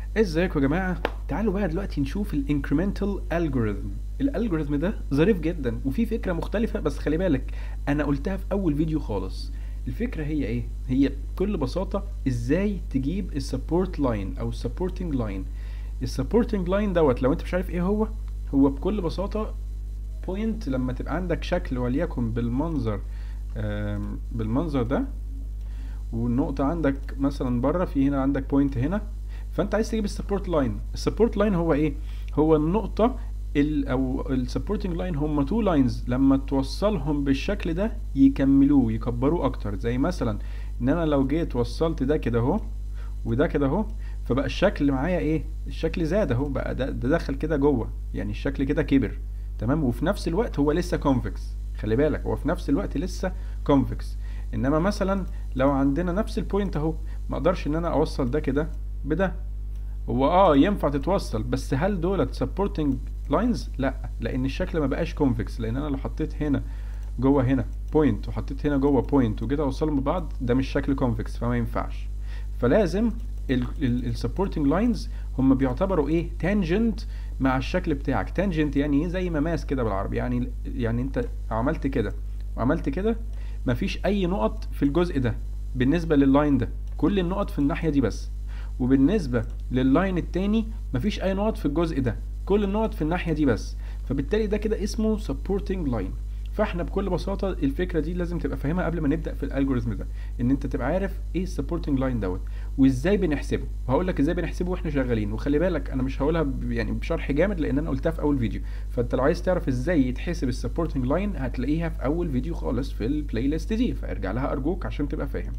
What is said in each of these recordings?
ازيكم يا جماعه تعالوا بقى دلوقتي نشوف الانكريمنتال الجوريثم الالجوريثم ده ظريف جدا وفي فكره مختلفه بس خلي بالك انا قلتها في اول فيديو خالص الفكره هي ايه هي بكل بساطه ازاي تجيب السبورت لاين او السبورتنج لاين السبورتنج لاين دوت لو انت مش عارف ايه هو هو بكل بساطه بوينت لما تبقى عندك شكل وليكن بالمنظر آم، بالمنظر ده والنقطة عندك مثلا بره في هنا عندك بوينت هنا فانت عايز تجيب السبورت لاين السبورت لاين هو ايه هو النقطة ال او السبورتنج لاين هم تو لاينز لما توصلهم بالشكل ده يكملوه يكبروه اكتر زي مثلا ان انا لو جيت وصلت ده كده اهو وده كده اهو فبقى الشكل معايا ايه الشكل زاد اهو بقى ده, ده دخل كده جوه يعني الشكل كده كبر تمام وفي نفس الوقت هو لسه كونفكس خلي بالك هو في نفس الوقت لسه كونفكس انما مثلا لو عندنا نفس البوينت اهو ما اقدرش ان انا اوصل ده كده بده هو اه ينفع تتوصل بس هل دولت سبورتنج لاينز لا لان الشكل ما بقاش كونفكس لان انا لو حطيت هنا جوه هنا بوينت وحطيت هنا جوه بوينت وجيت اوصلهم ببعض ده مش شكل كونفكس فما ينفعش فلازم السبورتنج لاينز هم بيعتبروا ايه تانجنت مع الشكل بتاعك تانجنت يعني ايه زي مماس كده بالعربي يعني يعني انت عملت كده وعملت كده مفيش اي نقط في الجزء ده بالنسبه لللاين ده كل النقط في الناحيه دي بس وبالنسبه لللاين التاني مفيش اي نقط في الجزء ده كل النقط في الناحيه دي بس فبالتالي ده كده اسمه supporting line فاحنا بكل بساطه الفكره دي لازم تبقى فاهمها قبل ما نبدا في الالجوريزم ده ان انت تبقى عارف ايه السبورتنج لاين دوت وازاي بنحسبه وهقول لك ازاي بنحسبه واحنا شغالين وخلي بالك انا مش هقولها ب- يعني بشرح جامد لان انا قلتها في اول فيديو فانت لو عايز تعرف ازاي يتحسب السبورتنج لاين هتلاقيها في اول فيديو خالص في البلاي ليست دي فارجع لها ارجوك عشان تبقى فاهم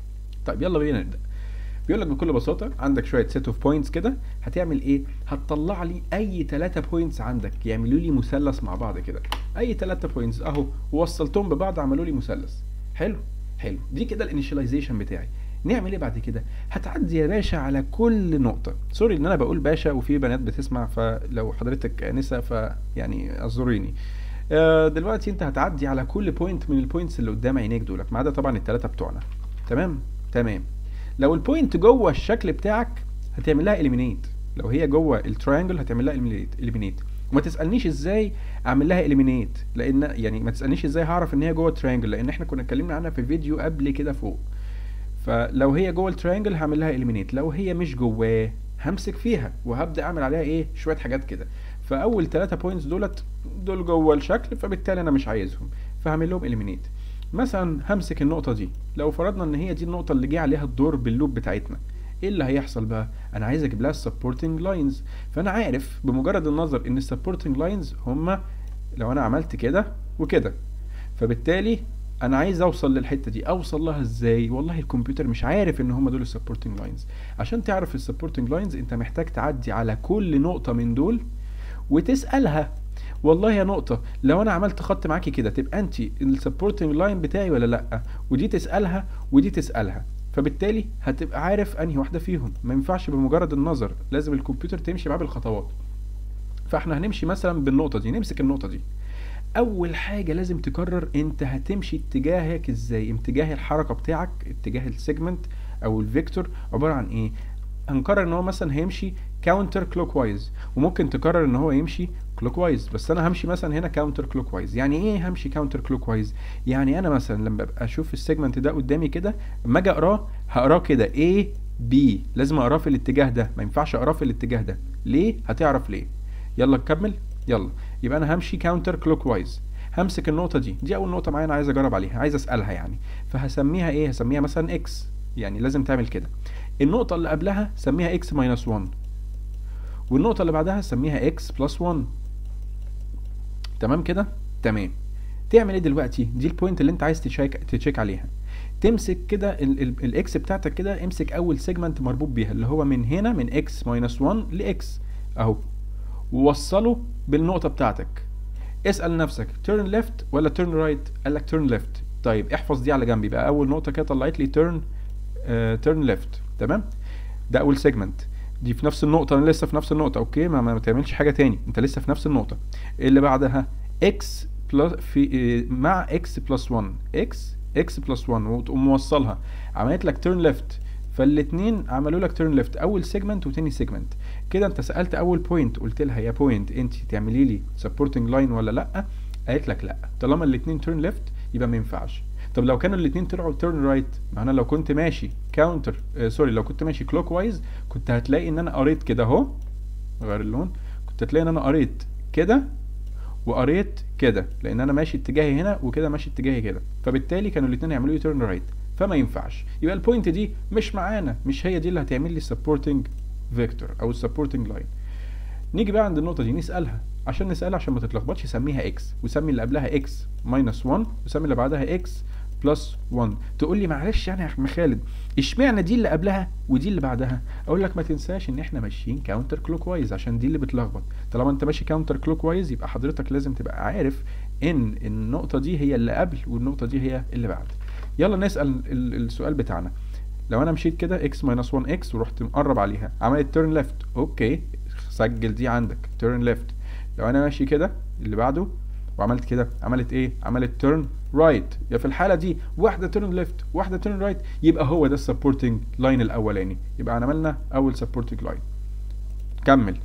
طيب يلا بينا نبدا بيقول لك بكل بساطه عندك شويه سيت اوف بوينتس كده هتعمل ايه هتطلع لي اي ثلاثة بوينتس عندك يعملوا لي مثلث مع بعض كده اي ثلاثة بوينتس اهو ووصلتهم ببعض عملوا لي مثلث حلو حلو دي كده الانيشاليزيشن بتاعي نعمل ايه بعد كده هتعدي يا باشا على كل نقطه سوري ان انا بقول باشا وفي بنات بتسمع فلو حضرتك انسه فيعني اعذريني آه، دلوقتي انت هتعدي على كل بوينت من البوينتس اللي قدام عينيك دولت ما عدا طبعا الثلاثه بتوعنا تمام تمام لو البوينت جوه الشكل بتاعك هتعمل لها اليمينيت لو هي جوه التراينجل هتعمل لها اليمينيت وما تسالنيش ازاي اعمل لها اليمينيت لان يعني ما تسالنيش ازاي هعرف ان هي جوه التراينجل لان احنا كنا اتكلمنا عنها في فيديو قبل كده فوق فلو هي جوه التراينجل هعمل لها اليمينيت لو هي مش جواه همسك فيها وهبدا اعمل عليها ايه شويه حاجات كده فاول ثلاثة بوينتس دولت دول جوه الشكل فبالتالي انا مش عايزهم فهعمل لهم اليمينيت مثلا همسك النقطه دي لو فرضنا ان هي دي النقطه اللي جه عليها الدور باللوب بتاعتنا ايه اللي هيحصل بقى انا عايز اجيب لها السبورتنج لاينز فانا عارف بمجرد النظر ان السبورتنج لاينز هما لو انا عملت كده وكده فبالتالي انا عايز اوصل للحته دي اوصل لها ازاي والله الكمبيوتر مش عارف ان هم دول السبورتنج لاينز عشان تعرف السبورتنج لاينز انت محتاج تعدي على كل نقطه من دول وتسالها والله يا نقطه لو انا عملت خط معاكي كده تبقى انت السبورتنج لاين بتاعي ولا لا ودي تسالها ودي تسالها فبالتالي هتبقى عارف انهي واحده فيهم ما ينفعش بمجرد النظر لازم الكمبيوتر تمشي معاه بالخطوات فاحنا هنمشي مثلا بالنقطه دي نمسك النقطه دي اول حاجه لازم تقرر انت هتمشي اتجاهك ازاي اتجاه الحركه بتاعك اتجاه السيجمنت او الفيكتور عباره عن ايه هنقرر ان هو مثلا هيمشي كاونتر كلوك وايز وممكن تقرر ان هو يمشي كلوك وايز بس انا همشي مثلا هنا كاونتر كلوك وايز يعني ايه همشي كاونتر كلوك وايز يعني انا مثلا لما ابقى اشوف السيجمنت ده قدامي كده اما اجي اقراه هقراه كده A B لازم اقراه في الاتجاه ده ما ينفعش اقراه في الاتجاه ده ليه هتعرف ليه يلا نكمل يلا يبقى انا همشي كاونتر كلوك وايز همسك النقطة دي دي أول نقطة معايا أنا عايز أجرب عليها عايز أسألها يعني فهسميها إيه؟ هسميها مثلا إكس يعني لازم تعمل كده النقطة اللي قبلها سميها إكس ماينس 1 والنقطة اللي بعدها سميها إكس بلس 1 تمام كده؟ تمام تعمل إيه دلوقتي؟ دي البوينت اللي أنت عايز تشيك تشيك عليها تمسك كده الاكس بتاعتك كده امسك اول سيجمنت مربوط بيها اللي هو من هنا من اكس ماينس 1 لاكس اهو ووصله بالنقطة بتاعتك اسأل نفسك turn left ولا turn right قال لك turn left طيب احفظ دي على جنب يبقى أول نقطة كده طلعت لي turn uh, turn left تمام ده أول سيجمنت دي في نفس النقطة أنا لسه في نفس النقطة أوكي ما, ما تعملش حاجة تاني أنت لسه في نفس النقطة اللي بعدها x بلس في اه مع x بلس 1 x x بلس 1 وتقوم موصلها عملت لك turn left فالاتنين عملوا لك تيرن ليفت اول سيجمنت وتاني سيجمنت كده انت سالت اول بوينت قلت لها يا بوينت انت تعملي لي سبورتنج لاين ولا لا قالت لك لا طالما الاتنين تيرن ليفت يبقى ما ينفعش طب لو كانوا الاتنين طلعوا تيرن رايت معناه لو كنت ماشي كاونتر آه سوري لو كنت ماشي كلوك وايز كنت هتلاقي ان انا قريت كده اهو غير اللون كنت هتلاقي ان انا قريت كده وقريت كده لان انا ماشي اتجاهي هنا وكده ماشي اتجاهي كده فبالتالي كانوا الاثنين يعملوا لي تيرن رايت فما ينفعش يبقى البوينت دي مش معانا مش هي دي اللي هتعمل لي سبورتنج فيكتور او السبورتنج لاين نيجي بقى عند النقطه دي نسالها عشان نسالها عشان ما تتلخبطش سميها اكس وسمي اللي قبلها اكس ماينس 1 وسمي اللي بعدها اكس بلس 1 تقول لي معلش يعني يا عم خالد اشمعنى دي اللي قبلها ودي اللي بعدها اقول لك ما تنساش ان احنا ماشيين كاونتر كلوك وايز عشان دي اللي بتلخبط طالما انت ماشي كاونتر كلوك وايز يبقى حضرتك لازم تبقى عارف ان النقطه دي هي اللي قبل والنقطه دي هي اللي بعد يلا نسال السؤال بتاعنا لو انا مشيت كده اكس ماينس 1 اكس ورحت مقرب عليها عملت تيرن ليفت اوكي سجل دي عندك تيرن ليفت لو انا ماشي كده اللي بعده وعملت كده عملت ايه عملت تيرن رايت يبقى في الحاله دي واحده تيرن ليفت واحده تيرن رايت يبقى هو ده السبورتنج لاين الاولاني يبقى عملنا اول سبورتنج لاين كمل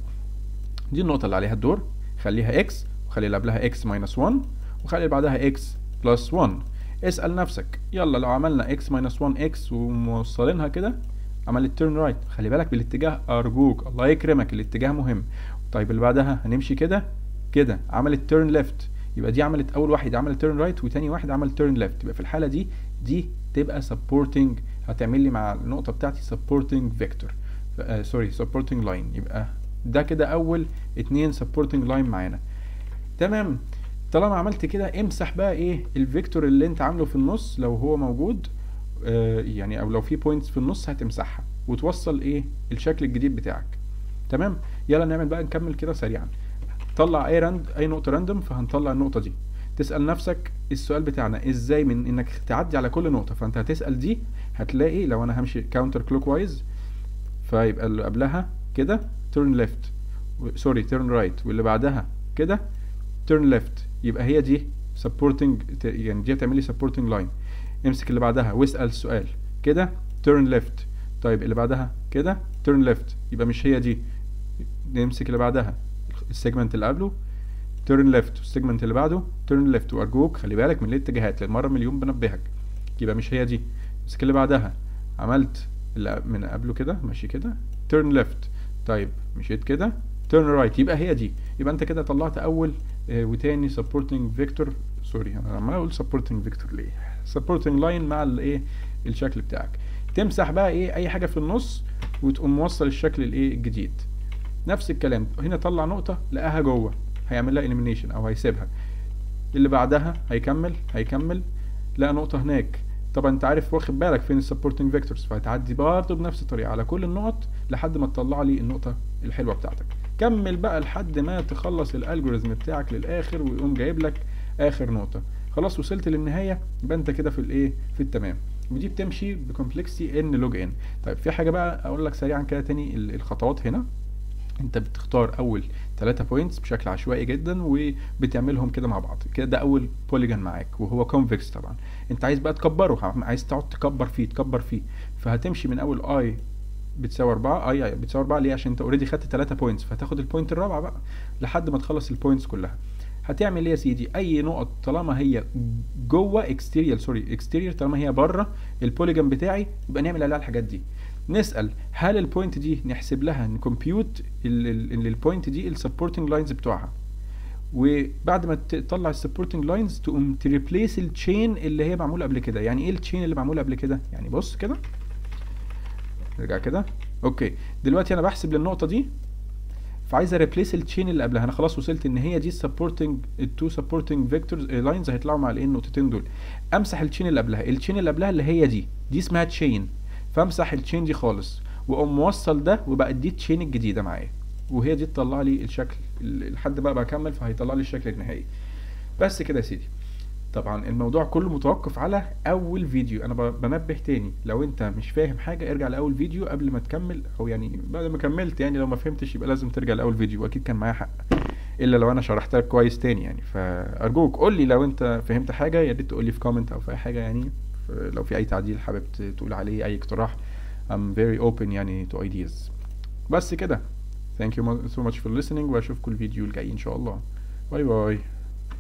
دي النقطه اللي عليها الدور خليها اكس وخلي اللي قبلها اكس ماينس 1 وخلي اللي بعدها اكس بلس 1 اسال نفسك يلا لو عملنا اكس ماينس 1 اكس وموصلينها كده عملت تيرن رايت خلي بالك بالاتجاه ارجوك الله يكرمك الاتجاه مهم طيب اللي بعدها هنمشي كده كده عملت تيرن ليفت يبقى دي عملت اول واحد عمل تيرن رايت وتاني واحد عمل تيرن ليفت يبقى في الحاله دي دي تبقى سبورتنج هتعمل لي مع النقطه بتاعتي سبورتنج فيكتور سوري سبورتنج لاين يبقى ده كده اول اتنين سبورتنج لاين معانا تمام طالما عملت كده امسح بقى ايه الفيكتور اللي انت عامله في النص لو هو موجود آه يعني او لو في بوينتس في النص هتمسحها وتوصل ايه الشكل الجديد بتاعك تمام يلا نعمل بقى نكمل كده سريعا طلع اي راند اي نقطه راندوم فهنطلع النقطه دي تسال نفسك السؤال بتاعنا ازاي من انك تعدي على كل نقطه فانت هتسال دي هتلاقي لو انا همشي كاونتر كلوك وايز فيبقى اللي قبلها كده تيرن ليفت سوري تيرن رايت واللي بعدها كده تيرن ليفت يبقى هي دي سبورتنج يعني دي هتعمل لي سبورتنج لاين امسك اللي بعدها واسال السؤال كده تيرن ليفت طيب اللي بعدها كده تيرن ليفت يبقى مش هي دي نمسك اللي بعدها السيجمنت اللي قبله تيرن ليفت والسيجمنت اللي بعده تيرن ليفت وارجوك خلي بالك من الاتجاهات للمره مليون بنبهك يبقى مش هي دي امسك اللي بعدها عملت اللي من قبله كده ماشي كده تيرن ليفت طيب مشيت كده تيرن رايت يبقى هي دي يبقى انت كده طلعت اول آه وتاني سبورتنج فيكتور سوري انا عمال اقول سبورتنج فيكتور ليه سبورتنج لاين مع الايه الشكل بتاعك تمسح بقى ايه اي حاجه في النص وتقوم موصل الشكل الايه الجديد نفس الكلام هنا طلع نقطة لقاها جوه هيعمل لها elimination او هيسيبها اللي بعدها هيكمل هيكمل لقى نقطة هناك طبعا انت عارف واخد بالك فين السبورتنج فيكتورز فهتعدي برضه بنفس الطريقة على كل النقط لحد ما تطلع لي النقطة الحلوة بتاعتك كمل بقى لحد ما تخلص الالجوريزم بتاعك للاخر ويقوم جايب لك اخر نقطة خلاص وصلت للنهاية يبقى انت كده في الايه في التمام ودي بتمشي بكومبلكسيتي ان لوج ان طيب في حاجة بقى اقول لك سريعا كده تاني الخطوات هنا انت بتختار اول ثلاثة بوينتس بشكل عشوائي جدا وبتعملهم كده مع بعض كده ده اول بوليجون معاك وهو كونفكس طبعا انت عايز بقى تكبره عايز تقعد تكبر فيه تكبر فيه فهتمشي من اول اي بتساوي 4 اي بتساوي 4 ليه عشان انت اوريدي خدت 3 بوينتس فهتاخد البوينت الرابعه بقى لحد ما تخلص البوينتس كلها هتعمل ايه يا سيدي اي نقط طالما هي جوه اكستيريال سوري اكستيريال طالما هي بره البوليجون بتاعي يبقى نعمل عليها الحاجات دي نسال هل البوينت دي نحسب لها نكمبيوت البوينت دي السبورتنج لاينز بتوعها وبعد ما تطلع السبورتنج لاينز تقوم تريبليس التشين اللي هي معموله قبل كده يعني ايه التشين اللي معموله قبل كده يعني بص كده نرجع كده اوكي دلوقتي انا بحسب للنقطه دي فعايز اريبليس التشين اللي قبلها انا خلاص وصلت ان هي دي السبورتنج التو سبورتنج فيكتورز لاينز هيطلعوا مع الايه النقطتين دول امسح التشين اللي قبلها التشين اللي قبلها اللي هي دي دي اسمها تشين فامسح التشين دي خالص واقوم موصل ده وبقى دي التشين الجديده معايا وهي دي تطلع لي الشكل لحد بقى بكمل فهيطلع لي الشكل النهائي بس كده يا سيدي طبعا الموضوع كله متوقف على اول فيديو انا بنبه تاني لو انت مش فاهم حاجه ارجع لاول فيديو قبل ما تكمل او يعني بعد ما كملت يعني لو ما فهمتش يبقى لازم ترجع لاول فيديو واكيد كان معايا حق الا لو انا شرحت لك كويس تاني يعني فارجوك قول لي لو انت فهمت حاجه يا ريت تقول لي في كومنت او في اي حاجه يعني لو في اي تعديل حابب تقول عليه اي اقتراح I'm very open يعني to ideas بس كده thank you so much for listening واشوفكم الفيديو الجاي ان شاء الله باي باي